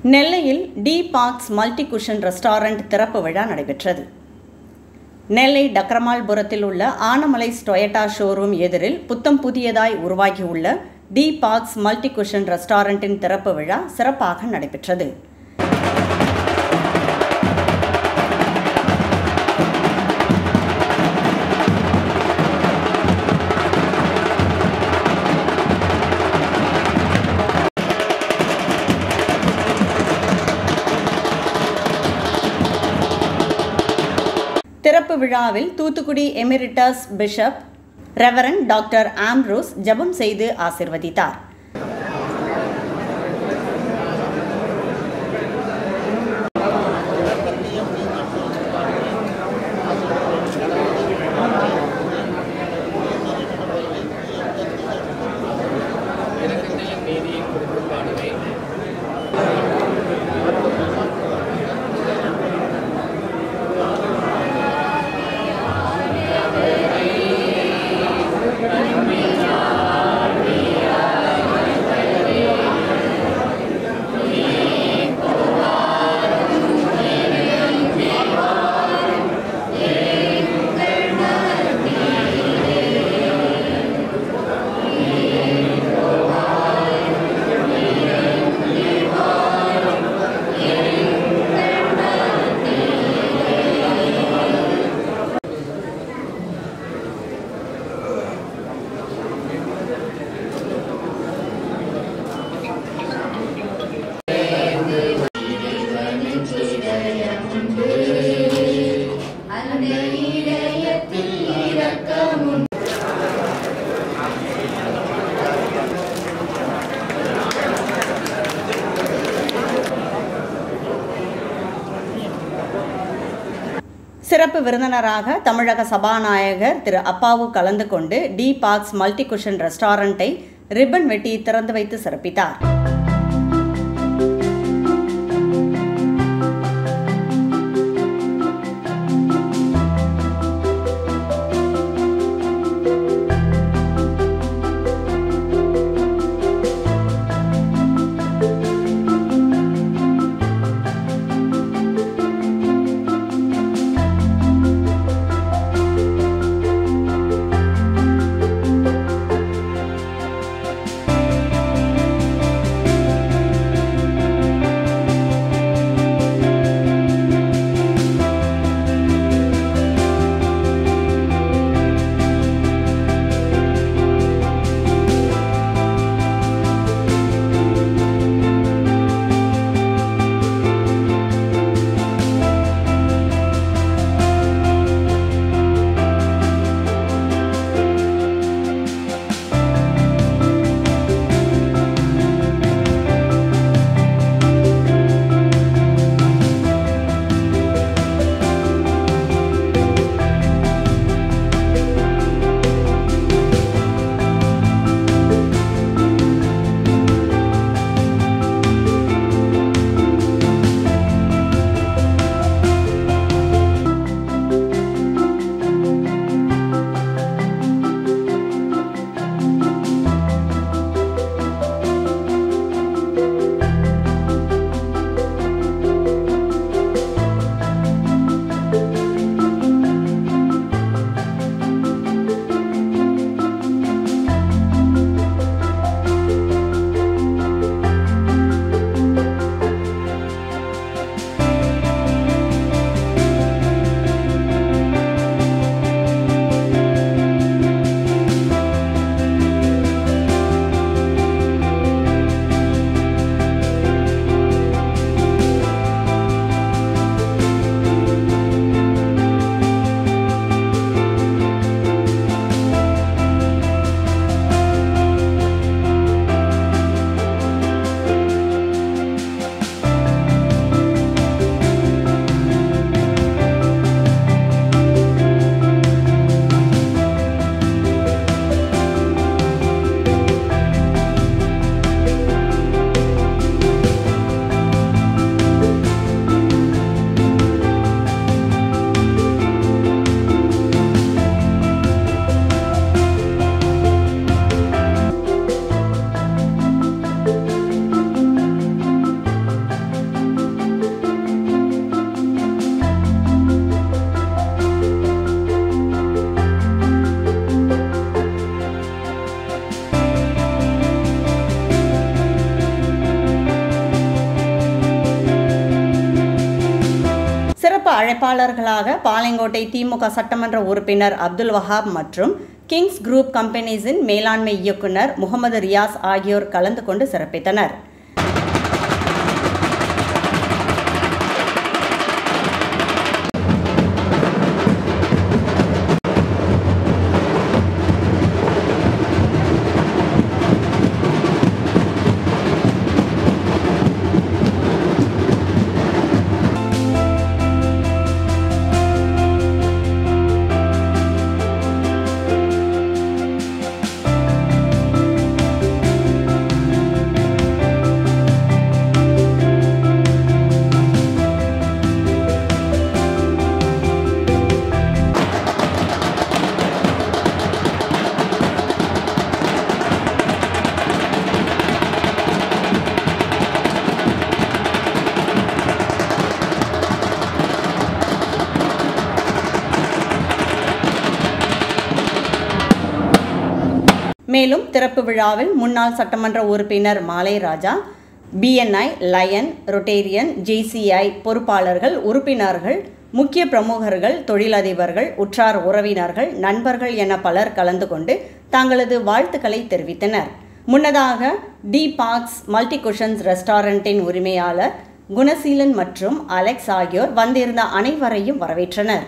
நெல்லையில் T Parks multi cuisine restaurant திறப்பு விழா நடைபெற்றது நெல்லை டக்ரமால்புரத்தில் உள்ள ஆனமலை டொயட்டா ஷோரூம் எதிரில் புத்தம் புதியதாய் உருவாகியுள்ள டி பார்க்ஸ் மல்டி குஷன் ரெஸ்டாரண்டின் திறப்பு விழா சிறப்பாக நடைபெற்றது திறப்பு விழாவில் Thoothukudi emeritus bishop reverend doctor Ambrose ஜெபம் செய்து ஆசிர்வதித்தார் இறக்கத்தையும் நீதியும் குறித்து பாடுவேன் அந்த இதயத்தில் இரக்கமும் சிறப்பு விருந்தினராக தமிழக சபாநாயகர் திரு அப்பாவு கலந்து கொண்டு டி பார்க்ஸ் மல்டி குஷன் ரெஸ்டாரண்ட்டை ரிப்பன் வெட்டி திறந்து வைத்து சிறப்பித்தார் அழைப்பாளர்களாக பாளையங்கோட்டை திமுக சட்டமன்ற உறுப்பினர் அப்துல் வஹாப் மற்றும் கிங்ஸ் குரூப் கம்பெனிஸின் மேலாண்மை இயக்குனர் முகமது ரியாஸ் ஆகியோர் கலந்து கொண்டு சிறப்பித்தனர் மேலும் திறப்பு விழாவில் முன்னாள் சட்டமன்ற உறுப்பினர் Malai Raja BNI lion rotarian JCI பொறுப்பாளர்கள் உறுப்பினர்கள் முக்கிய பிரமுகர்கள் தொழிலதிபர்கள் உற்றார் உறவினர்கள் நண்பர்கள் என பலர் கலந்து கொண்டு தங்களது வாழ்த்துக்களை தெரிவித்தனர் முன்னதாக டி பார்க்ஸ் மல்டி குஷன்ஸ் ரெஸ்டாரண்டின் உரிமையாளர் குணசீலன் மற்றும் அலெக்ஸ் ஆகியோர் வந்திருந்த அனைவரையும் வரவேற்றனர்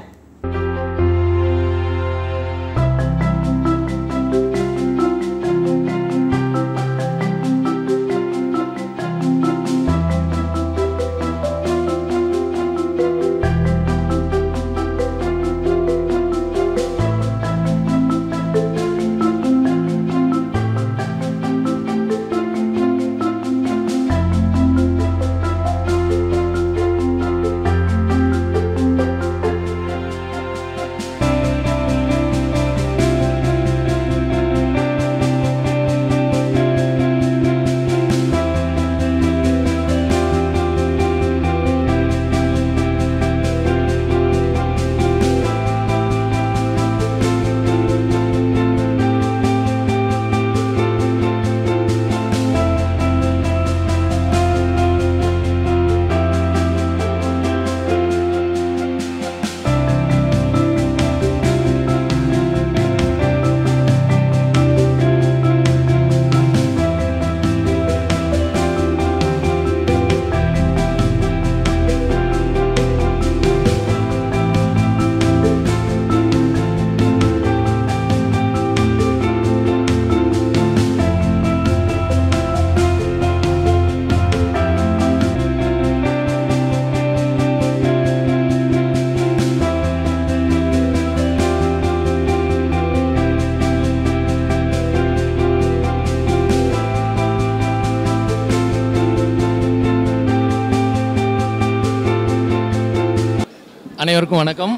அனைவருக்கும் வணக்கம்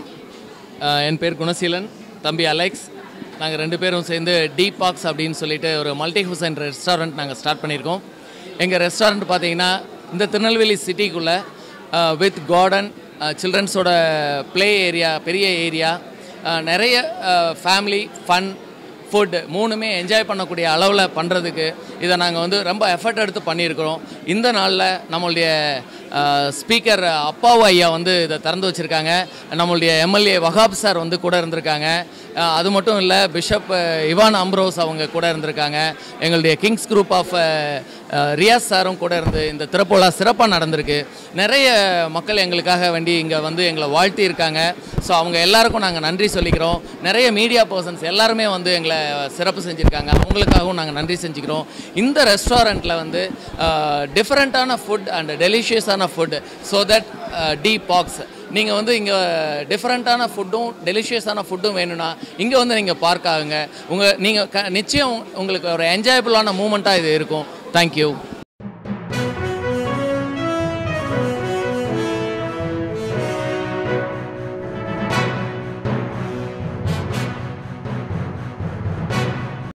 அஹ் என் பேர் குணசீலன் தம்பி அலெக்ஸ் நாங்கள் ரெண்டு பேரும் சேர்ந்து டீ பாக்ஸ் அப்படின்னு சொல்லிட்டு ஒரு மல்டி ஹூசன் ரெஸ்டாரண்ட் நாங்கள் ஸ்டார்ட் பண்ணியிருக்கோம் எங்கள் ரெஸ்டாரண்ட் பார்த்தீங்கன்னா இந்த திருநெல்வேலி சிட்டிக்குள்ளே வித் கார்டன் சில்ட்ரன்ஸோட ப்ளே ஏரியா பெரிய ஏரியா நிறைய ஃபேமிலி ஃபன் ஃபுட் மூணுமே என்ஜாய் பண்ணக்கூடிய அளவில் பண்ணுறதுக்கு இதை நாங்கள் வந்து ரொம்ப எஃபர்ட் எடுத்து பண்ணியிருக்கிறோம் இந்த நாளில் நம்மளுடைய ஸ்பீக்கர் அப்பாவு ஐயா வந்து இதை திறந்து வச்சுருக்காங்க நம்மளுடைய எம்எல்ஏ வகாப் சார் வந்து கூட இருந்திருக்காங்க அஹ், அது மட்டும் இல்லை பிஷப் அஹ், இவான் அம்ரோஸ் அவங்க கூட இருந்திருக்காங்க எங்களுடைய கிங்ஸ் குரூப் ஆஃப் ரியாஸ் சாரும் கூட இருந்து இந்த திறப்புலா சிறப்பாக நடந்திருக்கு நிறைய மக்கள் எங்களுக்காக வேண்டி இங்கே வந்து எங்களை வாழ்த்தி இருக்காங்க ஸோ அவங்க எல்லாருக்கும் நாங்கள் நன்றி சொல்லிக்கிறோம் நிறைய மீடியா பர்சன்ஸ் எல்லாருமே வந்து எங்களை சிறப்பு செஞ்சுருக்காங்க அவங்களுக்காகவும் நாங்கள் நன்றி செஞ்சுக்கிறோம் இந்த ரெஸ்டாரண்ட்டில் வந்து டிஃப்ரெண்ட்டான ஃபுட் அண்ட் டெலிஷியஸான food so that T Parks நீங்கள் வந்து இங்கே டிஃப்ரெண்ட்டான ஃபுட்டும் டெலிஷியஸான ஃபுட்டும் வேணும்னா இங்கே வந்து நீங்கள் பார்க் ஆகுங்க உங்கள் நீங்கள் க நிச்சயம் உங்களுக்கு ஒரு என்ஜாயபுளான மூமெண்ட்டாக இது இருக்கும் தேங்க்யூ